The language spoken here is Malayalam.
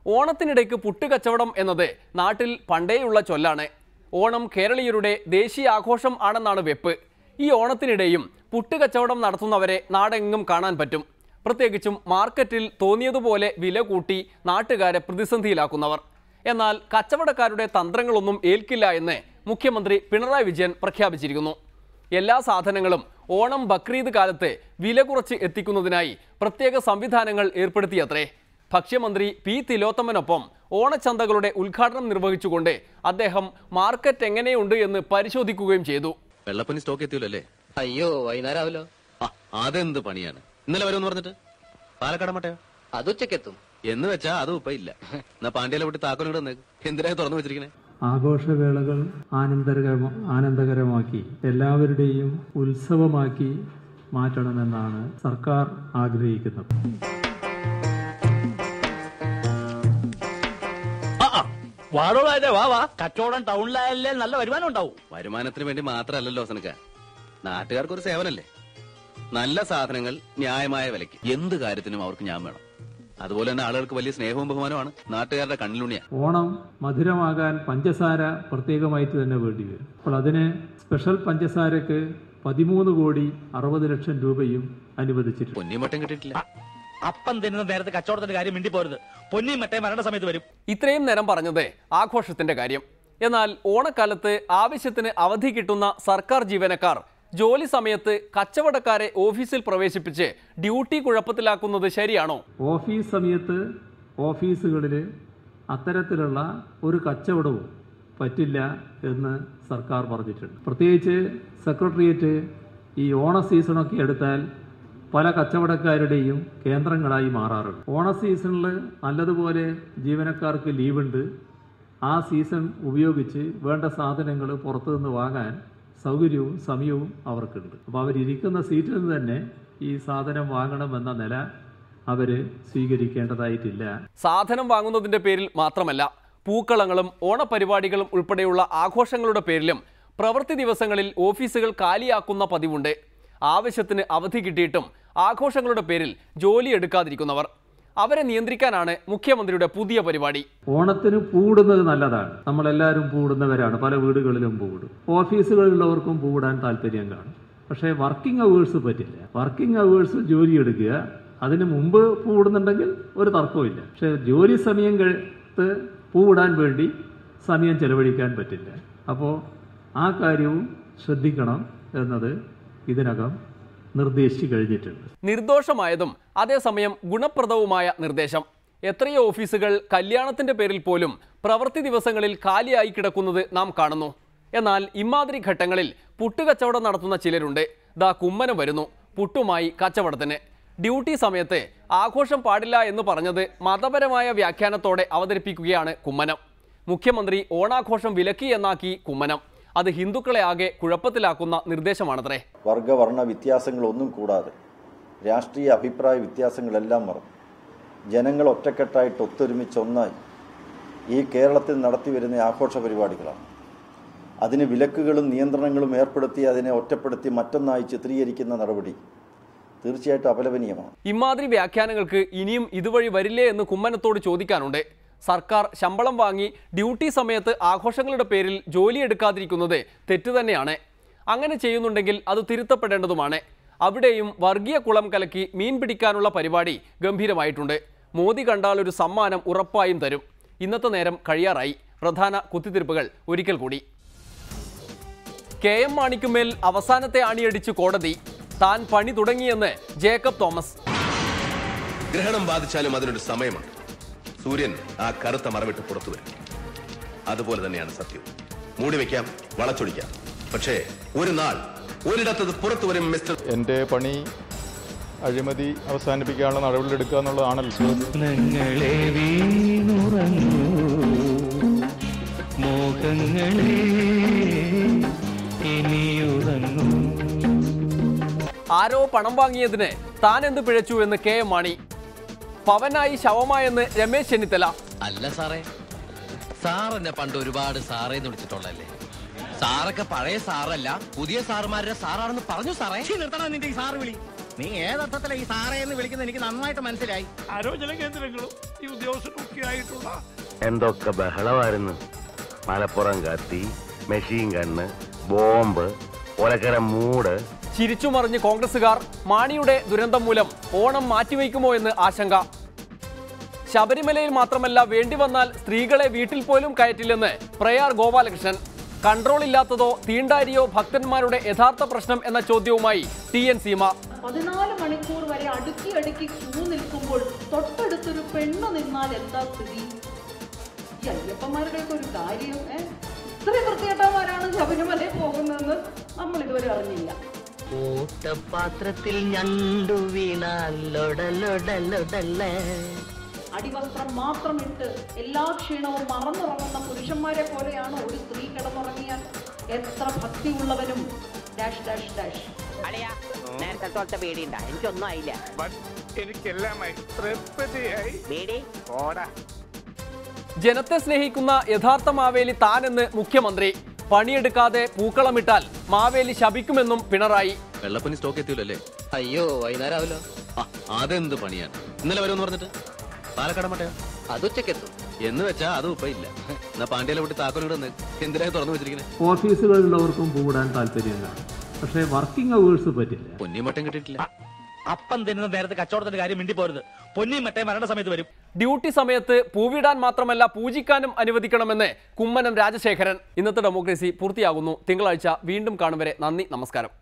ഓണത്തിനിടയ്ക്ക് പുട്ടുകച്ചവടം എന്നത് നാട്ടിൽ പണ്ടേയുള്ള ചൊല്ലാണ് ഓണം കേരളീയരുടെ ദേശീയ ആഘോഷം ആണെന്നാണ് വെപ്പ് ഈ ഓണത്തിനിടെയും പുട്ടുകച്ചവടം നടത്തുന്നവരെ നാടെങ്ങും കാണാൻ പറ്റും പ്രത്യേകിച്ചും മാർക്കറ്റിൽ തോന്നിയതുപോലെ വില കൂട്ടി നാട്ടുകാരെ പ്രതിസന്ധിയിലാക്കുന്നവർ എന്നാൽ കച്ചവടക്കാരുടെ തന്ത്രങ്ങളൊന്നും ഏൽക്കില്ല എന്ന് മുഖ്യമന്ത്രി പിണറായി വിജയൻ പ്രഖ്യാപിച്ചിരിക്കുന്നു എല്ലാ സാധനങ്ങളും ഓണം ബക്രീദ് കാലത്ത് വില കുറച്ച് എത്തിക്കുന്നതിനായി പ്രത്യേക സംവിധാനങ്ങൾ ഏർപ്പെടുത്തിയത്രേ ഭക്ഷ്യമന്ത്രി പി തിലോത്തമനൊപ്പം ഓണച്ചന്തകളുടെ ഉദ്ഘാടനം നിർവഹിച്ചുകൊണ്ട് അദ്ദേഹം മാർക്കറ്റ് എങ്ങനെയുണ്ട് എന്ന് പരിശോധിക്കുകയും ചെയ്തു വെള്ളപ്പനി സ്റ്റോക്ക് എത്തിയല്ലോ അല്ലേ അയ്യോ വൈകുന്നേരമാവല്ലോ ആ, അതെന്ത് പണിയാണ് ഇന്നലെ വരുമെന്ന് പറഞ്ഞിട്ട് പാലക്കാട് മട്ടയോ അത് ഉച്ചക്കെത്തും എന്ന് വെച്ചാ അതും ഇപ്പൊ ഇല്ല എന്നാ പാണ്ഡ്യയിലെ വിട്ട് താക്കോൽ ഇവിടെ നിന്നേക്ക് എന്തിനാ തുറന്നു വെച്ചിരിക്കണേ ആഘോഷവേളകൾ ആനന്ദകരമ ആനന്ദകരമാക്കി എല്ലാവരുടെയും ഉത്സവമാക്കി മാറ്റണമെന്നാണ് സർക്കാർ ആഗ്രഹിക്കുന്നത് വാടോ രാജാ വാ വാ കച്ചവടം ടൗണിലായാലേ നല്ല വരുമാനം ഉണ്ടാവും വരുമാനത്തിന് വേണ്ടി മാത്രമല്ലല്ലോ സനക്ക നാട്ടുകാർക്ക് ഒരു സേവനല്ലേ നല്ല സാധനങ്ങൾ ന്യായമായ വിലയ്ക്ക് എന്ത് കാര്യത്തിനും അവർക്ക് ഞാൻ വേണം അതുപോലെ തന്നെ ആളുകൾക്ക് വലിയ സ്നേഹവും ബഹുമാനമാണ് നാട്ടുകാരുടെ കണ്ണിലുണ്ണിയാ ഓണം മധുരമാകാൻ പഞ്ചസാര പ്രത്യേകമായിട്ട് തന്നെ വേണ്ടി വരും അപ്പോൾ അതിന് സ്പെഷ്യൽ പഞ്ചസാരക്ക് പതിമൂന്ന് കോടി അറുപത് ലക്ഷം രൂപയും അനുവദിച്ചിട്ടുണ്ട് പൊന്നിയും മട്ടം കിട്ടിയിട്ടില്ല അപ്പം തിന്നുന്ന നേരത്തെ കച്ചവടത്തിന്റെ കാര്യം മിണ്ടി പോരുത് പൊന്നിയും മറ്റേ മരണ സമയത്ത് വരും ഇത്രയും നേരം പറഞ്ഞത് ആഘോഷത്തിന്റെ കാര്യം എന്നാൽ ഓണക്കാലത്ത് ആവശ്യത്തിന് അവധി കിട്ടുന്ന സർക്കാർ ജീവനക്കാർ ജോലി സമയത്ത് കച്ചവടക്കാരെ ഓഫീസിൽ പ്രവേശിപ്പിച്ച് ഡ്യൂട്ടി കുഴപ്പത്തിലാക്കുന്നത് ശരിയാണോ ഓഫീസ് സമയത്ത് ഓഫീസുകളിൽ അത്തരത്തിലുള്ള ഒരു കച്ചവടവും പറ്റില്ല എന്ന് സർക്കാർ പറഞ്ഞിട്ടുണ്ട് പ്രത്യേകിച്ച് സെക്രട്ടേറിയറ്റ് ഈ ഓണ സീസണൊക്കെ എടുത്താൽ പല കച്ചവടക്കാരുടെയും കേന്ദ്രങ്ങളായി മാറാറുണ്ട് ഓണ സീസണിൽ നല്ലതുപോലെ ജീവനക്കാർക്ക് ലീവുണ്ട് ആ സീസൺ ഉപയോഗിച്ച് വേണ്ട സാധനങ്ങൾ പുറത്തുനിന്ന് വാങ്ങാൻ സൗകര്യവും സമയവും അവർക്കുണ്ട് അപ്പോൾ അവരിയ്ക്കുന്ന സീറ്റിൽ നിന്ന് തന്നെ ഈ സാധനം വാങ്ങണമെന്ന നില അവർ സ്വീകരിക്കേണ്ടതായിട്ടില്ല സാധനം വാങ്ങുന്നതിന്റെ പേരിൽ മാത്രമല്ല പൂക്കളങ്ങളും ഓണപരിപാടികളും ഉൾപ്പെടെയുള്ള ആഘോഷങ്ങളുടെ പേരിലും പ്രവൃത്തി ദിവസങ്ങളിൽ ഓഫീസുകൾ കാലിയാക്കുന്ന പതിവുണ്ട് ആവശ്യത്തിന് അവധി കിട്ടിയിട്ടും ആഘോഷങ്ങളുടെ പേരിൽ ജോലി എടുക്കാതിരിക്കുന്നവർ അവരെ നിയന്ത്രിക്കാനാണ് മുഖ്യമന്ത്രിയുടെ പുതിയ പരിപാടി ഓണത്തിന് പൂടുന്നത് നല്ലതാണ് നമ്മളെല്ലാവരും പൂടുന്നവരാണ് പല വീടുകളിലും പൂടും ഓഫീസുകളിലുള്ളവർക്കും പൂടാൻ താല്പര്യം കാണും പക്ഷേ വർക്കിംഗ് അവേഴ്സ് പറ്റില്ല വർക്കിംഗ് അവേഴ്സ് ജോലി എടുക്കുക അതിന് മുമ്പ് പൂടുന്നുണ്ടെങ്കിൽ ഒരു തർക്കവുമില്ല പക്ഷേ ജോലി സമയം കഴിത്ത് പൂവിടാൻ വേണ്ടി സമയം ചെലവഴിക്കാൻ പറ്റില്ല അപ്പോൾ ആ കാര്യവും ശ്രദ്ധിക്കണം എന്നത് ഇതിനകം നിർദ്ദേശിച്ചു കഴിഞ്ഞിട്ടുണ്ട് നിർദോഷമായതും അതേസമയം ഗുണപ്രദവുമായ നിർദ്ദേശം എത്രയോ ഓഫീസുകൾ കല്യാണത്തിന്റെ പേരിൽ പോലും പ്രവൃത്തി ദിവസങ്ങളിൽ കാലിയായി കിടക്കുന്നത് നാം കാണുന്നു എന്നാൽ ഇമാതിരി ഘട്ടങ്ങളിൽ പുട്ടുകച്ചവടം നടത്തുന്ന ചിലരുണ്ട് ദാ കുമ്മനം വരുന്നു പുട്ടുമായി കച്ചവടത്തിന് ഡ്യൂട്ടി സമയത്ത് ആഘോഷം പാടില്ല എന്ന് പറഞ്ഞത് മതപരമായ വ്യാഖ്യാനത്തോടെ അവതരിപ്പിക്കുകയാണ് കുമ്മനം മുഖ്യമന്ത്രി ഓണാഘോഷം വിലക്കി എന്നാക്കി കുമ്മനം അത് ഹിന്ദുക്കളെ ആകെ കുഴപ്പത്തിലാക്കുന്ന നിർദ്ദേശമാണത്രേ വർഗവർണ്ണ വ്യത്യാസങ്ങളൊന്നും കൂടാതെ രാഷ്ട്രീയ അഭിപ്രായ വ്യത്യാസങ്ങളെല്ലാം മറന്നു ജനങ്ങൾ ഒറ്റക്കെട്ടായിട്ട് ഒത്തൊരുമിച്ച് ഒന്നായി ഈ കേരളത്തിൽ നടത്തിവരുന്ന ആഘോഷ പരിപാടികളാണ് അതിന് വിലക്കുകളും നിയന്ത്രണങ്ങളും ഏർപ്പെടുത്തി അതിനെ ഒറ്റപ്പെടുത്തി മറ്റൊന്നായി ചിത്രീകരിക്കുന്ന നടപടി തീർച്ചയായിട്ടും അപലപനീയമാണ് ഇമാതിരി വ്യാഖ്യാനങ്ങൾക്ക് ഇനിയും ഇതുവഴി വരില്ലേ എന്ന് കുമ്മനത്തോട് ചോദിക്കാനുണ്ട് സർക്കാർ ശമ്പളം വാങ്ങി ഡ്യൂട്ടി സമയത്ത് ആഘോഷങ്ങളുടെ പേരിൽ ജോലി എടുക്കാതിരിക്കുന്നത് തെറ്റ് തന്നെയാണ് അങ്ങനെ ചെയ്യുന്നുണ്ടെങ്കിൽ അത് തിരുത്തപ്പെടേണ്ടതുമാണ് അവിടെയും വർഗീയ കുളം കലക്കി മീൻ പിടിക്കാനുള്ള പരിപാടി ഗംഭീരമായിട്ടുണ്ട് മോദി കണ്ടാൽ ഒരു സമ്മാനം ഉറപ്പായും തരും ഇന്നത്തെ നേരം കഴിയാറായി പ്രധാന കുത്തിത്തിരിപ്പുകൾ ഒരിക്കൽ കൂടി കെ എം മാണിക്കുമേൽ അവസാനത്തെ ആണിയടിച്ചു കോടതി താൻ പണി തുടങ്ങിയെന്ന് ജേക്കബ് തോമസ് ഗ്രഹണം ബാധിച്ചാലും അതിനൊരു സമയമുണ്ട് സൂര്യൻ ആ കറുത്ത മറവിട്ട് പുറത്തു വരും അതുപോലെ തന്നെയാണ് സത്യം മൂടി വെക്കാം വളച്ചൊടിക്കാം പക്ഷേ ഒരു നാൾ ഒരിടത്തത് പുറത്തു വരും മിസ്റ്റർ എൻ്റെ പണി അഴിമതി അവസാനിപ്പിക്കാനുള്ള നടപടികളെടുക്കുക എന്നുള്ളതാണല്ലോ സ്വപ്നങ്ങളെ വീണുറങ്ങൂ മോഹങ്ങളെ ഇനിയുറങ്ങൂ ആരോ പണം വാങ്ങിയതിന് താൻ എന്ത് പിഴച്ചു എന്ന് കെ എം മാണി പവനായി ശവമായെന്ന് രമേശ് ചെന്നിത്തല അല്ല സാറേ സാർ എന്നെ പണ്ട് ഒരുപാട് സാറേ എന്ന് വിളിച്ചിട്ടുള്ളല്ലേ സാറൊക്കെ പഴയ സാറല്ല പുതിയ സാറുമാരുടെ സാറാണെന്ന് പറഞ്ഞു സാറേ നിർത്തണം നിന്റെ ഈ സാറ് വിളി നീ ഏതർത്ഥത്തിലാ ഈ സാറേ എന്ന് വിളിക്കുന്നത് എനിക്ക് നന്നായിട്ട് മനസ്സിലായി ആരോഗ്യ കേന്ദ്രങ്ങളും ഈ ഉദ്യോഗസ്ഥരൊക്കെ ആയിട്ടുള്ള എന്തൊക്കെ ബഹളമായിരുന്നു മലപ്പുറം കത്തി മെഷീൻ കണ്ണ് ബോംബ് ഒലക്കര മൂട് ചിരിച്ചുമറിഞ്ഞ് കോൺഗ്രസുകാർ മാണിയുടെ ദുരന്തം മൂലം ഓണം മാറ്റിവെക്കുമോ എന്ന് ആശങ്ക ശബരിമലയിൽ മാത്രമല്ല വേണ്ടി വന്നാൽ സ്ത്രീകളെ വീട്ടിൽ പോലും കയറ്റില്ലെന്ന് പ്രയാർ ഗോപാലകൃഷ്ണൻ കൺട്രോൾ ഇല്ലാത്തതോ തീണ്ടാരിയോ ഭക്തന്മാരുടെ യഥാർത്ഥ പ്രശ്നം എന്ന ചോദ്യവുമായി ടി എൻ സീമ പതിനാല് മണിക്കൂർ വരെ അടുക്കി അടുക്കി ക്യൂ നിൽക്കുമ്പോൾ തൊട്ടടുത്തൊരു പെണ്ണ് നിന്നാൽ എന്താ സ്ഥിതി ഈ അയ്യപ്പന്മാരുടെയൊക്കെ ഒരു കാര്യം ഏ ഇത്രയും വൃത്തികെട്ടന്മാരാണ് ശബരിമലയിൽ പോകുന്നതെന്ന് നമ്മൾ ഇതുവരെ അറിഞ്ഞില്ല കൂട്ടപാത്രത്തിൽ ഞണ്ടു വീണാലൊടലൊടലൊടല്ലേ അടിവസ്ത്രം മാത്രം ഇട്ട് എല്ലാ ക്ഷീണവും മറന്നുറങ്ങുന്ന പുരുഷന്മാരെ പോലെയാണ് ഒരു സ്ത്രീ കിടന്നുറങ്ങിയാൽ എത്ര ഭക്തിയുള്ളവനും ഡാഷ് ഡാഷ് ഡാഷ് നേരത്തെ തൊട്ട പേടിയുണ്ട എനിക്കൊന്നും ആയില്ല എനിക്കെല്ലാമായി തൃപ്തിയായി പേടി ഓടാ ജനത്തെ സ്നേഹിക്കുന്ന യഥാർത്ഥ മാവേലി താനെന്ന് മുഖ്യമന്ത്രി പണിയെടുക്കാതെ പൂക്കളമിട്ടാൽ മാവേലി ശപിക്കുമെന്നും പിണറായി വെള്ളപ്പനി സ്റ്റോക്ക് എത്തിയല്ലോ അയ്യോ വൈകുന്നേരം ആവല്ലോ ആ അതെന്ത് പണിയാണ് ഇന്നലെ വരുമെന്ന് പറഞ്ഞിട്ട് പാലക്കാട് മട്ടയോ അതുച്ചക്കെത്തും എന്ന് വെച്ചാ അതും ഇപ്പൊ ഇല്ല എന്നാ പാണ്ഡ്യയിലെ വിട്ട് താക്കോലിവിടെ നിന്ന് എന്തിനായി തുറന്നു വെച്ചിരിക്കണേ ഓഫീസുകളിലുള്ളവർക്കും പൂടാൻ താല്പര്യം കാണും പക്ഷേ വർക്കിംഗ് അവേഴ്സ് പറ്റില്ല പൊന്നിയും മട്ടം കിട്ടിയിട്ടില്ല അപ്പം തിന്നുന്ന നേരത്തെ കച്ചവടത്തിന്റെ കാര്യം മിണ്ടി പോരുത് പൊന്നിയും മറ്റേ മരണ സമയത്ത് വരും ഡ്യൂട്ടി സമയത്ത് പൂവിടാൻ മാത്രമല്ല പൂജിക്കാനും അനുവദിക്കണമെന്ന് കുമ്മനം രാജശേഖരൻ ഇന്നത്തെ ഡെമോക്രസി പൂർത്തിയാകുന്നു തിങ്കളാഴ്ച വീണ്ടും കാണും വരെ നന്ദി നമസ്കാരം